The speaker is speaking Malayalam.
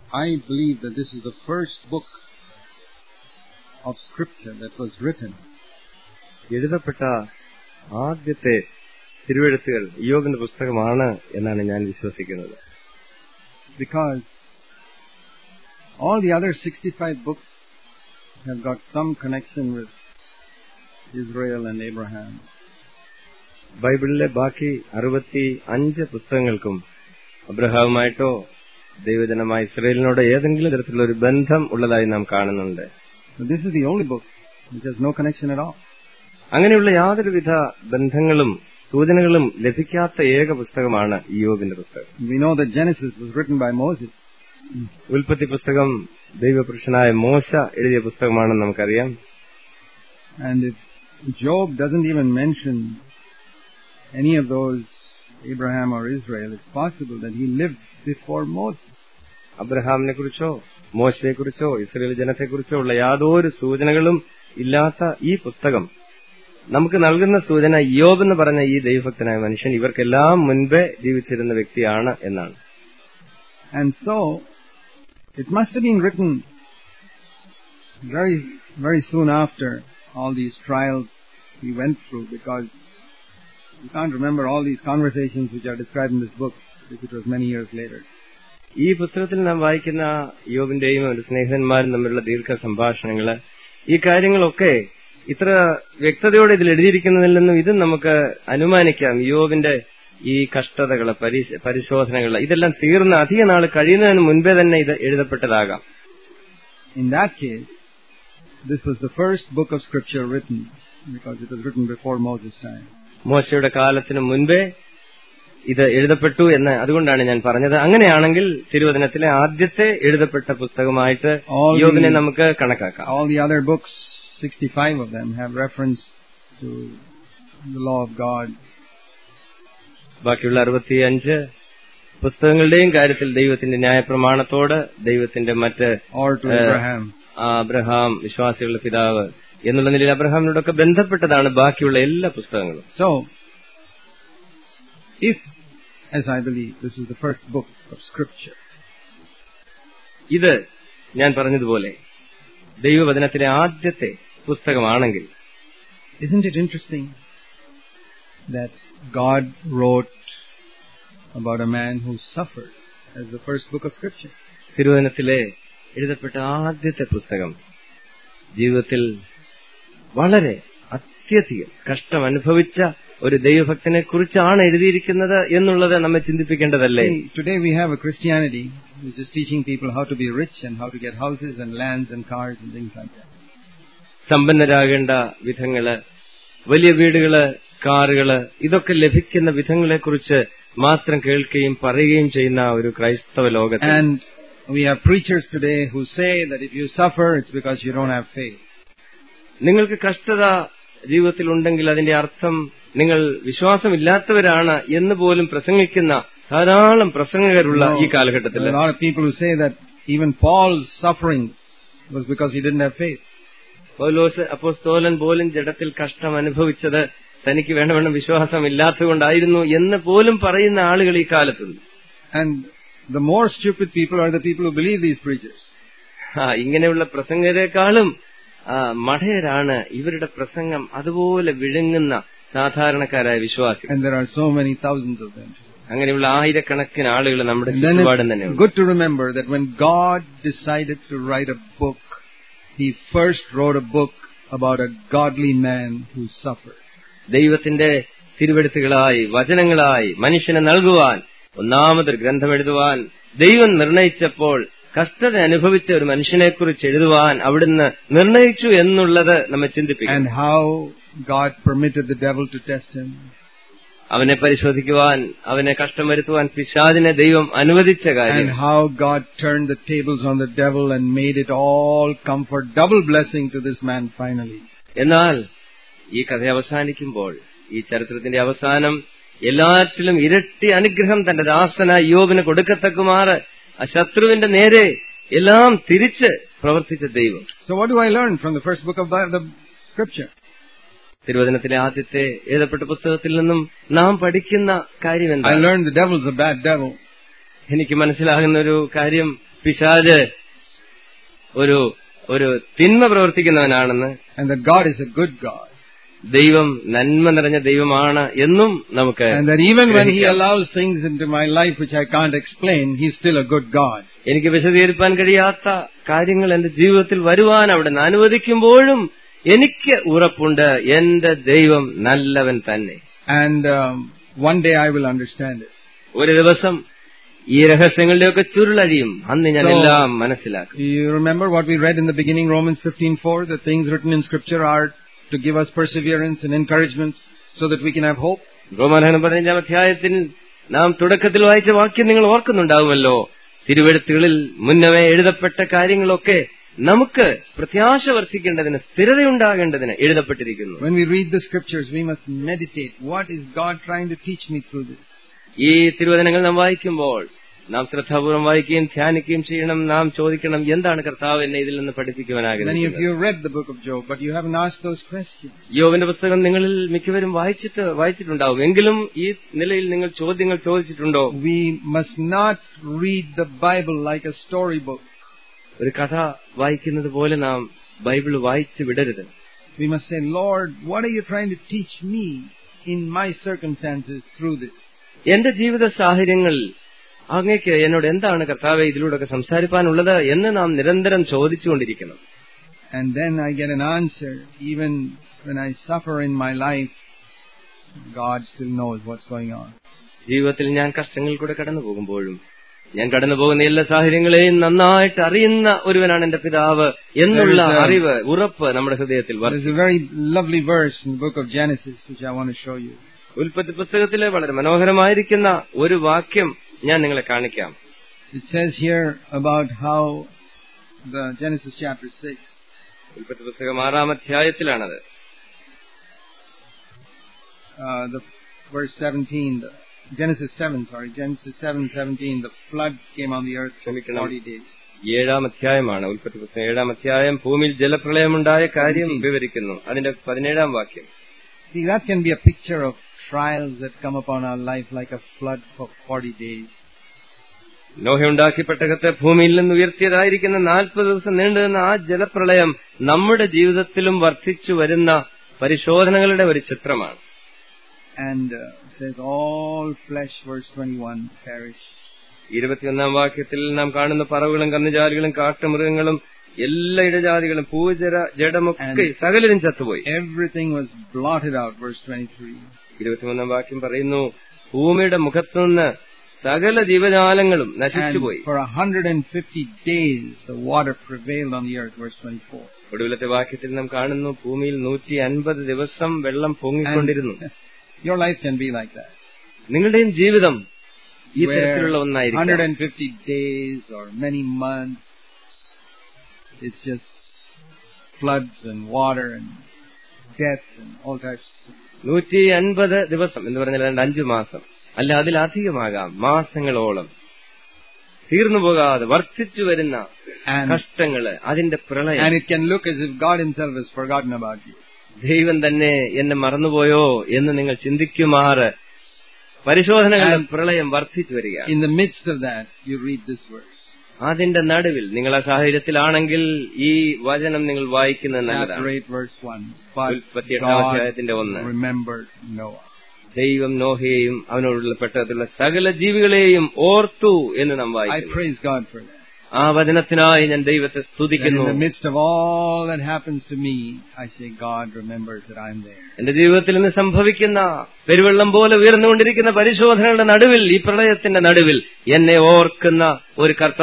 I believe that this is the first book of scripture that was written. എഴുതപ്പെട്ട ആദ്യത്തെ തിരുവെഴുത്തുകൾ യോബിന്റെ പുസ്തകമാണ് എന്നാണ് ഞാൻ വിശ്വസിക്കുന്നത് because all the other 65 books have got some connection with Israel and Abraham. ബൈബിളിലെ ബാക്കി അറുപത്തി അഞ്ച് പുസ്തകങ്ങൾക്കും അബ്രഹാവുമായിട്ടോ ദൈവജനമായ ഇസ്രയേലിനോട് ഏതെങ്കിലും തരത്തിലുള്ള ഒരു ബന്ധം ഉള്ളതായി നാം കാണുന്നുണ്ട് But this is the only book which has no connection at all. അങ്ങനെയുള്ള യാതൊരുവിധ ബന്ധങ്ങളും സൂചനകളും ലഭിക്കാത്ത ഏക പുസ്തകമാണ് യോബിന്റെ പുസ്തകം We know that Genesis was written by Moses. ഉൽപ്പത്തി പുസ്തകം ദൈവപുരുഷനായ മോശ എഴുതിയ പുസ്തകമാണെന്ന് നമുക്കറിയാം And if Job doesn't even mention any of those Abraham or Israel, it's possible that he lived before Moses. അബ്രഹാമിനെ കുറിച്ചോ മോശയെ കുറിച്ചോ ഇസ്രയേൽ ജനത്തെക്കുറിച്ചോ ഉള്ള യാതൊരു സൂചനകളും ഇല്ലാത്ത ഈ പുസ്തകം നമുക്ക് നൽകുന്ന സൂചന യോബ് എന്ന് പറഞ്ഞ ഈ ദൈവഭക്തനായ മനുഷ്യൻ ഇവർക്കെല്ലാം മുൻപേ ജീവിച്ചിരുന്ന വ്യക്തിയാണ് എന്നാണ് And so, it must have been written very, very soon after all these trials he went through because you can't remember all these conversations which are described in this book if it was many years later. ഈ പുസ്തകത്തിൽ നാം വായിക്കുന്ന യോബിന്റെയും ഒരു സ്നേഹിതന്മാരും തമ്മിലുള്ള ദീർഘ സംഭാഷണങ്ങള് ഈ കാര്യങ്ങളൊക്കെ ഇത്ര വ്യക്തതയോടെ ഇതിൽ എഴുതിയിരിക്കുന്നതിൽ നിന്നും ഇത് നമുക്ക് അനുമാനിക്കാം യോബിന്റെ ഈ കഷ്ടതകള് പരി- പരിശോധനകള് ഇതെല്ലാം തീർന്ന് അധിക നാൾ കഴിയുന്നതിന് മുൻപേ തന്നെ ഇത് എഴുതപ്പെട്ടതാകാം In that case, this was the first book of scripture written because it was written before Moses' time. മോശയുടെ കാലത്തിന് മുൻപേ ഇത് എഴുതപ്പെട്ടു എന്ന് അതുകൊണ്ടാണ് ഞാൻ പറഞ്ഞത് അങ്ങനെയാണെങ്കിൽ തിരുവചനത്തിലെ ആദ്യത്തെ എഴുതപ്പെട്ട പുസ്തകമായിട്ട് All the- യോബിനെ നമുക്ക് കണക്കാക്കാം All the other books, 65 of them, have reference to the law of God. ബാക്കിയുള്ള അറുപത്തിയഞ്ച് പുസ്തകങ്ങളുടെയും കാര്യത്തിൽ ദൈവത്തിന്റെ ന്യായപ്രമാണത്തോട് ദൈവത്തിന്റെ മറ്റ് or to Uh, Abraham. ആ അബ്രഹാം വിശ്വാസികളുടെ പിതാവ് എന്നുള്ള നിലയിൽ അബ്രഹാമിനോടൊക്കെ ബന്ധപ്പെട്ടതാണ് ബാക്കിയുള്ള എല്ലാ പുസ്തകങ്ങളും So, if, as I believe, this is the first book of Scripture, ഇത് ഞാൻ പറഞ്ഞതുപോലെ ദൈവവചനത്തിലെ ആദ്യത്തെ പുസ്തകമാണെങ്കിൽ isn't it interesting that God wrote about a man who suffered as the first book of Scripture? തിരുവചനത്തിലെ എഴുതപ്പെട്ട ആദ്യത്തെ പുസ്തകം ജീവിതത്തിൽ വളരെ അത്യധികം കഷ്ടം അനുഭവിച്ച ഒരു ദൈവഭക്തനെ കുറിച്ചാണ് എഴുതിയിരിക്കുന്നത് എന്നുള്ളത് നമ്മെ ചിന്തിപ്പിക്കേണ്ടതല്ലേ See, today we have a Christianity which is teaching people how to be rich and how to get houses and lands and cars and things like that. സമ്പന്നരാകേണ്ട വിധങ്ങള് വലിയ വീടുകള് കാറുകള് ഇതൊക്കെ ലഭിക്കുന്ന വിധങ്ങളെക്കുറിച്ച് മാത്രം കേൾക്കുകയും പറയുകയും ചെയ്യുന്ന ഒരു ക്രൈസ്തവ ലോകത്തിൽ And we have preachers today who say that if you suffer, it's because you don't have faith. നിങ്ങൾക്ക് കഷ്ടത ജീവിതത്തിൽ ഉണ്ടെങ്കിൽ അതിന്റെ അർത്ഥം നിങ്ങൾ വിശ്വാസമില്ലാത്തവരാണ് എന്ന് പോലും പ്രസംഗിക്കുന്ന ധാരാളം പ്രസംഗകരുള്ള No, ഈ there കാലഘട്ടത്തിൽ are a lot of people who say that even Paul's suffering was because he didn't have faith. പൗലോസ് അപ്പോസ്തോലൻ പോലും ജഡത്തിൽ കഷ്ടം അനുഭവിച്ചത് തനിക്ക് വേണമെന്ന് വിശ്വാസമില്ലാത്തതുകൊണ്ടായിരുന്നു എന്ന് പോലും പറയുന്ന ആളുകൾ ഈ കാലത്തുണ്ട് And the more stupid people are the people who believe these preachers. ആ ഇങ്ങനെയുള്ള പ്രസംഗരെക്കാളും ആ, മഠയരാണ് ഇവരുടെ പ്രസംഗം അതുപോലെ വിഴുങ്ങുന്ന സാധാരണക്കാരായ വിശ്വാസികൾ And there are so many thousands of them. അങ്ങനെയുള്ള ആയിരക്കണക്കിന് ആളുകൾ നമ്മുടെ And then ചുറ്റുപാടും തന്നെ it's good to remember that when God decided to write a book, He first wrote a book about a godly man who suffered. ദൈവത്തിന്റെ തിരുവെടുത്തുകളായി വചനങ്ങളായി മനുഷ്യനെ നൽകുവാൻ ഒന്നാമതൊരു ഗ്രന്ഥം എഴുതുവാൻ ദൈവം നിർണയിച്ചപ്പോൾ കഷ്ടത അനുഭവിച്ച ഒരു മനുഷ്യനെക്കുറിച്ച് എഴുതുവാൻ അവിടുന്ന് നിർണയിച്ചു എന്നുള്ളത് നമ്മെ ചിന്തിപ്പിക്കും And how God permitted the devil to test him. അവനെ പരിശോധിക്കുവാൻ അവനെ കഷ്ടം വരുത്തുവാൻ പിശാദിനെ ദൈവം അനുവദിച്ച And കാര്യം how God turned the tables on the devil and made it all come for double blessing to this man finally. എന്നാൽ ഈ കഥ അവസാനിക്കുമ്പോൾ ഈ ചരിത്രത്തിന്റെ അവസാനം എല്ലാറ്റിലും ഇരട്ടി അനുഗ്രഹം തന്റെ ദാസനായ യോബിന് കൊടുക്കത്തക്കുമാറ് ആ ശത്രുവിന്റെ നേരെ എല്ലാം തിരിച്ച് പ്രവർത്തിച്ച ദൈവം So what do I learn from the first book of the, the scripture? തിരുവചനത്തിലെ ആദ്യത്തെ എഴുതപ്പെട്ട പുസ്തകത്തിൽ നിന്നും നാം പഠിക്കുന്ന കാര്യം I എന്താണ് learned the devil's a bad devil. എനിക്ക് മനസ്സിലാകുന്ന ഒരു കാര്യം പിശാജ് ഒരു ഒരു തിന്മ പ്രവർത്തിക്കുന്നവനാണെന്ന് and that God is a good God. ദൈവം നന്മ നിറഞ്ഞ ദൈവമാണ് എന്നും നമുക്ക് And that even when He ഗ്രഹിക്കാം. allows things into my life which I can't explain, He's still a good God. എനിക്ക് വിശദീകരിക്കാൻ കഴിയാത്ത കാര്യങ്ങൾ എന്റെ ജീവിതത്തിൽ വരുവാൻ അവിടെ നിന്ന് അനുവദിക്കുമ്പോഴും എനിക്ക് ഉറപ്പുണ്ട് എന്റെ ദൈവം നല്ലവൻ തന്നെ And um, one day I will understand it. ഒരു ദിവസം ഈ രഹസ്യങ്ങളുടെയൊക്കെ ചുരുളഴിയും അന്ന് ഞാൻ So- എല്ലാം മനസ്സിലാക്കും You remember what we read in the beginning, Romans 15:4. The things written in Scripture are to give us perseverance and encouragement, so that we can have hope. റോമാലേഖനം പതിനഞ്ചാം അധ്യായത്തിൽ നാം തുടക്കത്തിൽ വായിച്ച വാക്യം നിങ്ങൾ ഓർക്കുന്നുണ്ടാവുമല്ലോ തിരുവെഴുത്തുകളിൽ മുന്നമേ എഴുതപ്പെട്ട കാര്യങ്ങളൊക്കെ നമുക്ക് പ്രത്യാശ വർദ്ധിക്കേണ്ടതിന് സ്ഥിരതയുണ്ടാകേണ്ടതിന് എഴുതപ്പെട്ടിരിക്കുന്നു When we read the Scriptures, we must meditate. What is God trying to teach me through this? ഈ തിരുവചനങ്ങൾ നാം വായിക്കുമ്പോൾ നാം ശ്രദ്ധാപൂർവം വായിക്കുകയും ധ്യാനിക്കുകയും ചെയ്യണം നാം ചോദിക്കണം എന്താണ് കർത്താവ് എന്നെ ഇതിൽ നിന്ന് പഠിപ്പിക്കുവാൻ Many of ആഗ്രഹിക്കുന്നത് you have read the book of Job, but you haven't asked those questions. യോവിന്റെ പുസ്തകം നിങ്ങളിൽ മിക്കവരും വായിച്ചിട്ട് വായിച്ചിട്ടുണ്ടാവും എങ്കിലും ഈ നിലയിൽ നിങ്ങൾ ചോദ്യങ്ങൾ ചോദിച്ചിട്ടുണ്ടോ We must not read the Bible like a storybook. ഒരു കഥ വായിക്കുന്നത് പോലെ നാം ബൈബിൾ വായിച്ചു വിടരുത് We must say, Lord, what are you trying to teach me in my circumstances through this? എന്റെ ജീവിത സാഹചര്യങ്ങളിൽ അങ്ങേക്ക് എന്നോട് എന്താണ് കർത്താവെ ഇതിലൂടെയൊക്കെ സംസാരിപ്പാനുള്ളത് എന്ന് നാം നിരന്തരം ചോദിച്ചുകൊണ്ടിരിക്കണം And then I get an answer. Even when I suffer in my life, God still knows what's going on. ജീവിതത്തിൽ ഞാൻ കഷ്ടങ്ങൾ കൂടെ കടന്നു പോകുമ്പോഴും ഞാൻ കടന്നു പോകുന്ന എല്ലാ സാഹചര്യങ്ങളെയും നന്നായിട്ട് അറിയുന്ന ഒരുവനാണ് എന്റെ പിതാവ് എന്നുള്ള There is a- അറിവ് ഉറപ്പ് നമ്മുടെ ഹൃദയത്തിൽ വരും There's a very lovely verse in the book of Genesis which I want to show you. ഉൽപ്പത്തി പുസ്തകത്തിലെ വളരെ മനോഹരമായിരിക്കുന്ന ഒരു വാക്യം ഞാൻ നിങ്ങളെ കാണിക്കാം It says here about how the Genesis chapter 6, ഉൽപ്പത്തി പുസ്തകം ആറാം അധ്യായത്തിലാണത് uh, the verse 17, the, Genesis 7, sorry, Genesis 7, 17, the flood came on the earth for ക്ഷമിക്കണം. 40 days. ഏഴാം അധ്യായമാണ് ഉൽപ്പത്തി പുസ്തകം ഏഴാം അധ്യായം ഭൂമിയിൽ ജലപ്രളയമുണ്ടായ കാര്യം വിവരിക്കുന്നു അതിന്റെ പതിനേഴാം വാക്യം See, that can be a picture of trials that come upon our life like a flood for 40 days. നോഹയുണ്ടാക്കി പെട്ടകത്തെ ഭൂമിയിൽ നിന്ന് ഉയർത്തിയതായിരിക്കുന്ന നാൽപ്പത് ദിവസം നീണ്ടുനിന്ന ആ ജലപ്രളയം നമ്മുടെ ജീവിതത്തിലും വർദ്ധിച്ചു വരുന്ന പരിശോധനകളുടെ ഒരു ചിത്രമാണ് And uh, it says, all flesh, verse 21, perish. ഇരുപത്തിയൊന്നാം വാക്യത്തിൽ നാം കാണുന്ന പറവുകളും കന്നുചാലികളും കാട്ടുമൃഗങ്ങളും എല്ലാ ഇടജാതികളും പൂജര ജഡമൊക്കെ സകലരും ചത്തുപോയി Everything was blotted out, verse 23. ഇരുപത്തിമൂന്നാം വാക്യം പറയുന്നു ഭൂമിയുടെ മുഖത്തുനിന്ന് സകല ജീവജാലങ്ങളും And നശിച്ചുപോയി for 150 days the water prevailed on the earth, verse 24. ഒടുവിലത്തെ വാക്യത്തിൽ നാം കാണുന്നു ഭൂമിയിൽ നൂറ്റി അൻപത് ദിവസം വെള്ളം പൊങ്ങിക്കൊണ്ടിരുന്നു And your life can be like that. നിങ്ങളുടെയും ജീവിതം ഈ Where തരത്തിലുള്ള ഒന്നായിരിക്കും 150 days or many months, it's just floods and water and death and all types. നൂറ്റി അൻപത് ദിവസം എന്ന് പറഞ്ഞാൽ രണ്ട് അഞ്ചു മാസം അല്ല അതിലധികമാകാം മാസങ്ങളോളം തീർന്നു പോകാതെ വർദ്ധിച്ചു വരുന്ന And, കഷ്ടങ്ങള് അതിന്റെ പ്രളയം and it can look as if God himself has forgotten about you. ദൈവം തന്നെ എന്നെ മറന്നുപോയോ എന്ന് നിങ്ങൾ ചിന്തിക്കുമാറ് പരിശോധനകളുടെ And- പ്രളയം വർദ്ധിച്ചു വരികയാണ് In the midst of that, you read this verse. അതിന്റെ നടുവിൽ നിങ്ങൾ ആ സാഹചര്യത്തിലാണെങ്കിൽ ഈ വചനം നിങ്ങൾ വായിക്കുന്നത് Chapter നല്ലതാണ് 8, verse 1. But ഉൽപ്പത്തിയെട്ടാം God അധ്യായത്തിന്റെ ഒന്ന് remembered Noah. ദൈവം നോഹയെയും അവനോടുള്ള പെട്ടകത്തിലുള്ള സകല ജീവികളെയും ഓർത്തു എന്ന് നാം I വായിക്കുന്നു praise God for that. ആ വചനത്തിനായി ഞാൻ ദൈവത്തെ That in സ്തുതിക്കുന്നു the midst of all that happens to me, I say, God remembers that I'm there. എന്റെ ജീവിതത്തിൽ നിന്ന് സംഭവിക്കുന്ന പെരുവെള്ളം പോലെ ഉയർന്നുകൊണ്ടിരിക്കുന്ന പരിശോധനകളുടെ നടുവിൽ ഈ പ്രളയത്തിന്റെ നടുവിൽ എന്നെ ഓർക്കുന്ന ഒരു കർത്താവ്